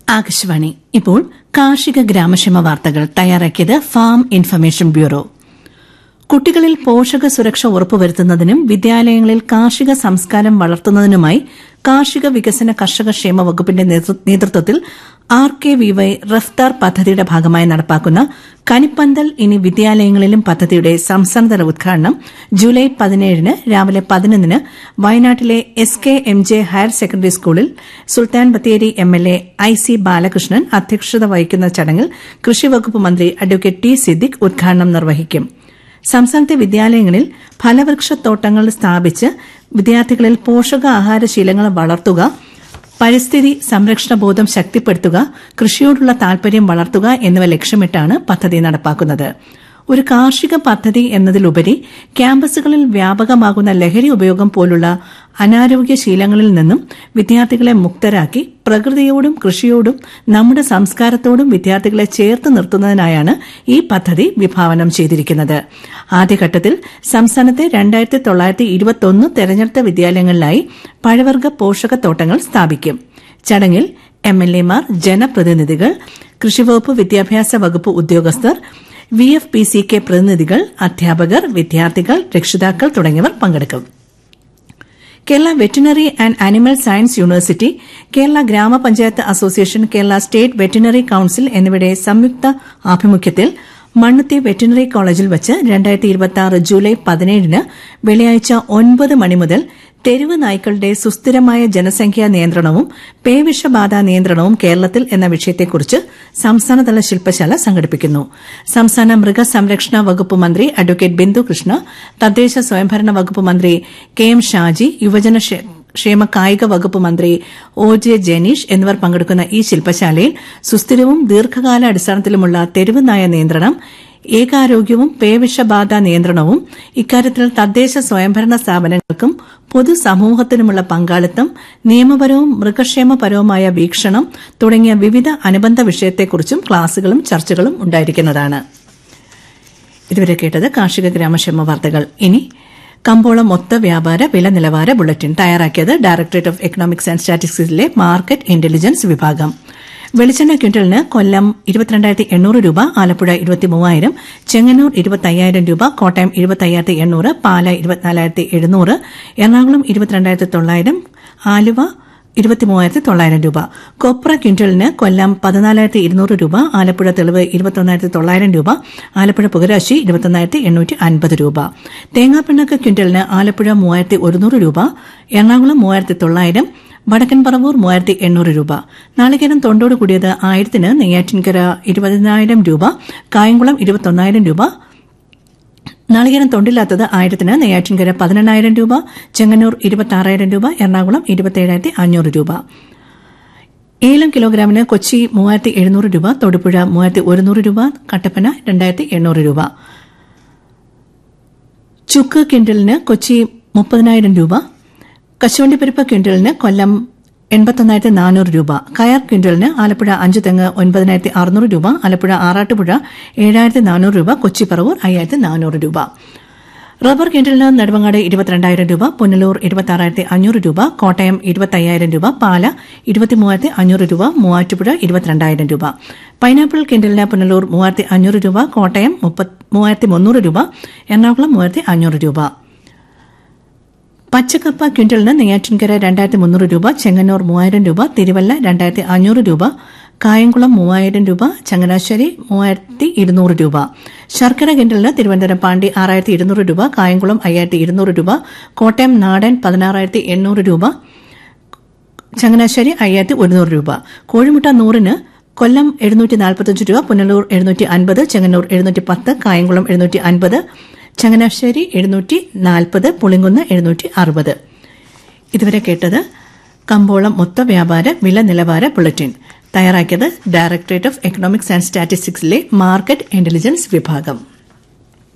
ആകാശവാണി ഇപ്പോൾ കാർഷിക ഗ്രാമക്ഷേമ വാർത്തകൾ തയ്യാറാക്കിയത് ഫാം ഇൻഫർമേഷൻ ബ്യൂറോ കുട്ടികളിൽ പോഷക സുരക്ഷ ഉറപ്പുവരുത്തുന്നതിനും വിദ്യാലയങ്ങളിൽ കാർഷിക സംസ്കാരം വളർത്തുന്നതിനുമായി കാർഷിക വികസന കർഷക ക്ഷേമ വകുപ്പിന്റെ നേതൃത്വത്തിൽ R K V Y Raftaar പദ്ധതിയുടെ ഭാഗമായി നടപ്പാക്കുന്ന കനിപ്പന്തൽ ഇനി വിദ്യാലയങ്ങളിലും പദ്ധതിയുടെ സംസ്ഥാനതല ഉദ്ഘാടനം ജൂലൈ പതിനേഴിന് രാവിലെ പതിനൊന്നിന് വയനാട്ടിലെ S K M J higher secondary സ്കൂളിൽ Sultan Bathery M L A I C Balakrishnan അധ്യക്ഷത വഹിക്കുന്ന ചടങ്ങിൽ കൃഷിവകുപ്പ് മന്ത്രി അഡ്വക്കേറ്റ് ടി സിദ്ദിഖ് ഉദ്ഘാടനം നിർവഹിക്കും സംസ്ഥാനത്തെ വിദ്യാലയങ്ങളിൽ ഫലവൃക്ഷത്തോട്ടങ്ങൾ സ്ഥാപിച്ച് വിദ്യാർത്ഥികളിൽ പോഷകാഹാരശീലങ്ങൾ വളർത്തുക പരിസ്ഥിതി സംരക്ഷണ ബോധം ശക്തിപ്പെടുത്തുക കൃഷിയോടുള്ള താൽപര്യം വളർത്തുക എന്നിവ ലക്ഷ്യമിട്ടാണ് പദ്ധതി നടപ്പാക്കുന്നത് ഒരു കാർഷിക പദ്ധതി എന്നതിലുപരി ക്യാമ്പസുകളിൽ വ്യാപകമാകുന്ന ലഹരി ഉപയോഗം പോലുള്ള അനാരോഗ്യ ശീലങ്ങളിൽ നിന്നും വിദ്യാർത്ഥികളെ മുക്തരാക്കി പ്രകൃതിയോടും കൃഷിയോടും നമ്മുടെ സംസ്കാരത്തോടും വിദ്യാർത്ഥികളെ ചേർത്ത് നിർത്തുന്നതിനായാണ് ഈ പദ്ധതി വിഭാവനം ചെയ്തിരിക്കുന്നത് ആദ്യഘട്ടത്തിൽ സംസ്ഥാനത്തെ രണ്ടായിരത്തി തൊള്ളായിരത്തി ഇരുപത്തൊന്ന് തെരഞ്ഞെടുത്ത വിദ്യാലയങ്ങളിലായി പഴവർഗ്ഗ പോഷകത്തോട്ടങ്ങൾ സ്ഥാപിക്കും ചടങ്ങിൽ എംഎൽഎമാർ ജനപ്രതിനിധികൾ കൃഷിവകുപ്പ് വിദ്യാഭ്യാസ വകുപ്പ് ഉദ്യോഗസ്ഥർ V F P C K പ്രതിനിധികൾ അധ്യാപകർ വിദ്യാർത്ഥികൾ രക്ഷിതാക്കൾ തുടങ്ങിയവർ പങ്കെടുക്കും Kerala veterinary and animal science university Kerala Gramapanchayat association Kerala state veterinary council എന്നിവയുടെ സംയുക്ത ആഭിമുഖ്യത്തിൽ മണ്ണുത്തി വെറ്റിനറി കോളേജിൽ വച്ച് ജൂലൈ പതിനേഴിന് വെള്ളിയാഴ്ച ഒൻപത് മണി മുതൽ തെരുവ് നായ്ക്കളുടെ സുസ്ഥിരമായ ജനസംഖ്യാ നിയന്ത്രണവും പേവിഷബാധ നിയന്ത്രണവും കേരളത്തിൽ എന്ന വിഷയത്തെക്കുറിച്ച് സംസ്ഥാനതല ശില്പശാല സംഘടിപ്പിക്കുന്നു സംസ്ഥാന മൃഗസംരക്ഷണ വകുപ്പ് മന്ത്രി അഡ്വക്കേറ്റ് ബിന്ദു കൃഷ്ണ തദ്ദേശ സ്വയംഭരണ വകുപ്പ് മന്ത്രി കെ എം ഷാജി യുവജന ക്ഷേമ കായിക വകുപ്പ് മന്ത്രി ഒ ജെ ജനീഷ് എന്നിവർ പങ്കെടുക്കുന്ന ഈ ശില്പശാലയിൽ സുസ്ഥിരവും ദീർഘകാല അടിസ്ഥാനത്തിലുമുള്ള തെരുവ് നായ നിയന്ത്രണം ഏകാരോഗ്യവും പേവിഷബാധ നിയന്ത്രണവും ഇക്കാര്യത്തിൽ തദ്ദേശ സ്വയംഭരണ സ്ഥാപനങ്ങൾക്കും പൊതുസമൂഹത്തിനുമുള്ള പങ്കാളിത്തം നിയമപരവും മൃഗക്ഷേമപരവുമായ വീക്ഷണം തുടങ്ങിയ വിവിധ അനുബന്ധ വിഷയത്തെക്കുറിച്ചും ക്ലാസുകളും ചർച്ചകളും ഉണ്ടായിരിക്കുന്നതാണ് ഇതുവരെ കേട്ടത് കാർഷിക ഗ്രാമക്ഷേമ വാർത്തകൾ ഇനി കമ്പോള മൊത്ത വ്യാപാര വില നിലവാര ബുള്ളറ്റിൻ തയ്യാറാക്കിയത് ഡയറക്ടറേറ്റ് ഓഫ് എക്കണോമിക്സ് ആൻഡ് സ്റ്റാറ്റിസ്റ്റിക്സിലെ മാർക്കറ്റ് ഇന്റലിജൻസ് വിഭാഗം വെളിച്ചെണ്ണ ക്വിന്റലിന് കൊല്ലം ഇരുപത്തിരണ്ടായിരത്തി എണ്ണൂറ് രൂപ ആലപ്പുഴ ഇരുപത്തിമൂവായിരം ചെങ്ങന്നൂർ ഇരുപത്തയ്യായിരം രൂപ കോട്ടയം ഇരുപത്തയ്യായിരത്തി എണ്ണൂറ് പാല ഇരുപത്തിനാലായിരത്തി എഴുന്നൂറ് എറണാകുളം ഇരുപത്തിരണ്ടായിരത്തി തൊള്ളായിരം ആലുവ ഇരുപത്തിമൂവായിരത്തി തൊള്ളായിരം രൂപ കൊപ്ര ക്വിന്റലിന് കൊല്ലം പതിനാലായിരത്തി ഇരുന്നൂറ് രൂപ ആലപ്പുഴ തെളിവ് ഇരുപത്തൊന്നായിരത്തി തൊള്ളായിരം രൂപ ആലപ്പുഴ പുകരാശി ഇരുപത്തൊന്നായിരത്തി എണ്ണൂറ്റി അൻപത് രൂപ തേങ്ങാപ്പിണ്ണക്ക് ക്വിന്റലിന് ആലപ്പുഴ മൂവായിരത്തി ഒരുന്നൂറ് രൂപ എറണാകുളം മൂവായിരത്തി തൊള്ളായിരം വടക്കൻ പറവൂർ മൂവായിരത്തി എണ്ണൂറ് രൂപ നാളികേരം തൊണ്ടോട് കൂടിയത് ആയിരത്തിന് നെയ്യാറ്റിൻകര ഇരുപതിനായിരം രൂപ കായംകുളം ഇരുപത്തൊന്നായിരം രൂപ നാളികേരം തൊണ്ടില്ലാത്തത് ആയിരത്തിന് നെയ്യാറ്റിൻകര പതിനെണ്ണായിരം രൂപ ചെങ്ങന്നൂർ ഇരുപത്തി രൂപ എറണാകുളം ഇരുപത്തിയേഴായിരത്തി അഞ്ഞൂറ് രൂപ ഏലം കിലോഗ്രാമിന് കൊച്ചി മൂവായിരത്തി എഴുന്നൂറ് രൂപ തൊടുപുഴ മൂവായിരത്തി ഒരുന്നൂറ് രൂപ കട്ടപ്പന രണ്ടായിരത്തി എണ്ണൂറ് രൂപ ചുക്ക് ക്വിന്റലിന് കൊച്ചി മുപ്പതിനായിരം രൂപ കശുവണ്ടിപ്പരിപ്പ് ക്വിന്റലിന് കൊല്ലം എൺപത്തൊന്നായിരത്തി നാനൂറ് രൂപ കയർ ക്വിന്റലിന് ആലപ്പുഴ അഞ്ച് തെങ്ങ് ഒൻപതിനായിരത്തി അറുന്നൂറ് രൂപ ആലപ്പുഴ ആറാട്ടുപുഴ ഏഴായിരത്തി നാനൂറ് രൂപ കൊച്ചി പറവൂർ അയ്യായിരത്തി നാനൂറ് രൂപ റബ്ബർ ക്വിന്റലിന് നെടുമങ്ങാട് ഇരുപത്തിരണ്ടായിരം രൂപ പുനലൂർ ഇരുപത്തി അഞ്ഞൂറ് രൂപ കോട്ടയം ഇരുപത്തയ്യായിരം രൂപ പാല ഇരുപത്തിമൂവായിരത്തി അഞ്ഞൂറ് രൂപ മൂവാറ്റുപുഴ ഇരുപത്തിരണ്ടായിരം രൂപ പൈനാപ്പിൾ ക്വിന്റലിന് പുനലൂർ മൂവായിരത്തി അഞ്ഞൂറ് രൂപ കോട്ടയം മൂവായിരത്തി മുന്നൂറ് രൂപ എറണാകുളം മൂവായിരത്തി അഞ്ഞൂറ് രൂപ പച്ചക്കപ്പ ക്വിന്റലിന് നെയ്യാറ്റിൻകര രണ്ടായിരത്തി മുന്നൂറ് രൂപ ചെങ്ങന്നൂർ മൂവായിരം രൂപ തിരുവല്ല രണ്ടായിരത്തി അഞ്ഞൂറ് രൂപ കായംകുളം മൂവായിരം രൂപ ചങ്ങനാശ്ശേരി മൂവായിരത്തി ഇരുന്നൂറ് രൂപ ശർക്കര കിൻഡലിന് തിരുവനന്തപുരം പാണ്ടി ആറായിരത്തി ഇരുന്നൂറ് രൂപ കായംകുളം അയ്യായിരത്തി ഇരുന്നൂറ് രൂപ കോട്ടയം നാടൻ പതിനാറായിരത്തി എണ്ണൂറ് രൂപ ചങ്ങനാശ്ശേരി അയ്യായിരത്തി ഒരുന്നൂറ് രൂപ കോഴിമുട്ട നൂറിന് കൊല്ലം എഴുന്നൂറ്റി നാൽപ്പത്തഞ്ച് രൂപ പുനലൂർ എഴുന്നൂറ്റി അൻപത് ചെങ്ങന്നൂർ എഴുന്നൂറ്റി പത്ത് കായംകുളം എഴുന്നൂറ്റി അൻപത് ചങ്ങനാശ്ശേരി എഴുന്നൂറ്റി നാൽപ്പത് പുളിങ്കുന്ന് എഴുന്നൂറ്റി അറുപത് ഇതുവരെ കേട്ടത് കമ്പോളം മൊത്ത വ്യാപാര വില നിലവാര ബുള്ളറ്റിൻ തയ്യാറാക്കിയത് ഡയറക്ടറേറ്റ് ഓഫ് എക്കണോമിക്സ് ആൻഡ് സ്റ്റാറ്റിസ്റ്റിക്സിലെ മാർക്കറ്റ് ഇന്റലിജൻസ് വിഭാഗം